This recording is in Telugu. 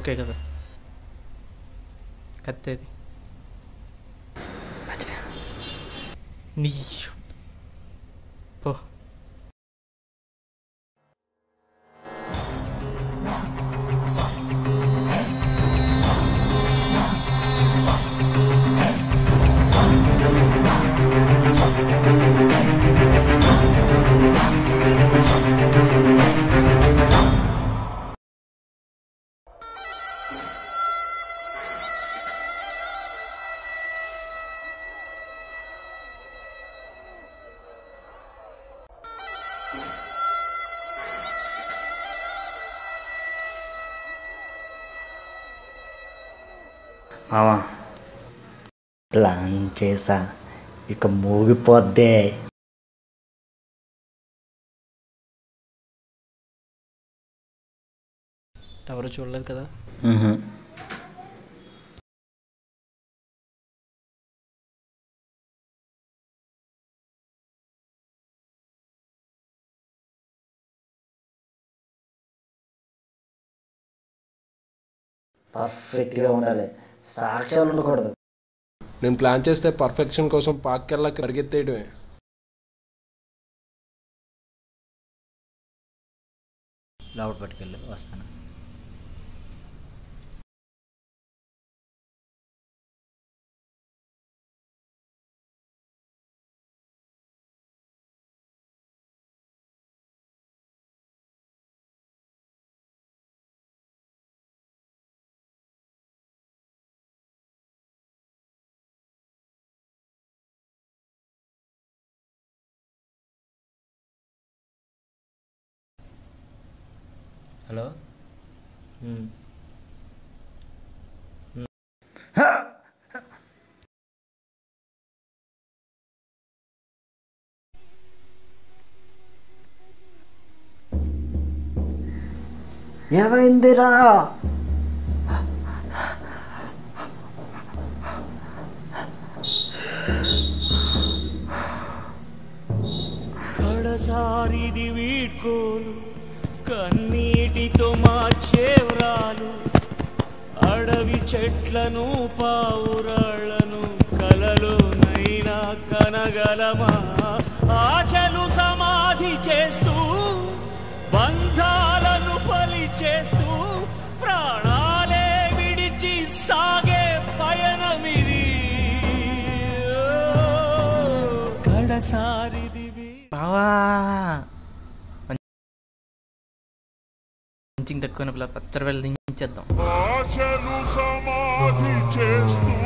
ఓకే కదా కత్తేది నీ పో మావా ప్లాన్ చేసా ఇక మూగిపోద్దే ఎవరు చూడలేదు కదా మ్హూ. పర్ఫెక్ట్గా ఉండాలి సాక్ష్యాలు ఉండకూడదు నేను ప్లాన్ చేస్తే పర్ఫెక్షన్ కోసం పాక్కెళ్ళ పరిగెత్తేయడమే లోపల పట్టుకెళ్ళి వస్తాను హలో ఏమైందిరా కడసారిది వీడ్కోలు కన్నీటితో మార్చేవ్రాలు అడవి చెట్లను పావురాళ్లను కలలోనైనా కనగలమా ఆశలు సమాధి చేస్తూ బంధాలను పలి చేస్తూ ప్రాణాలే విడిచి సాగే పయనమిది కడసారిది వీ- బావా మంచిగా తక్కువ పచ్చడి వెళ్ళి దించేద్దాం ఆశలు సమాధి చేస్తూ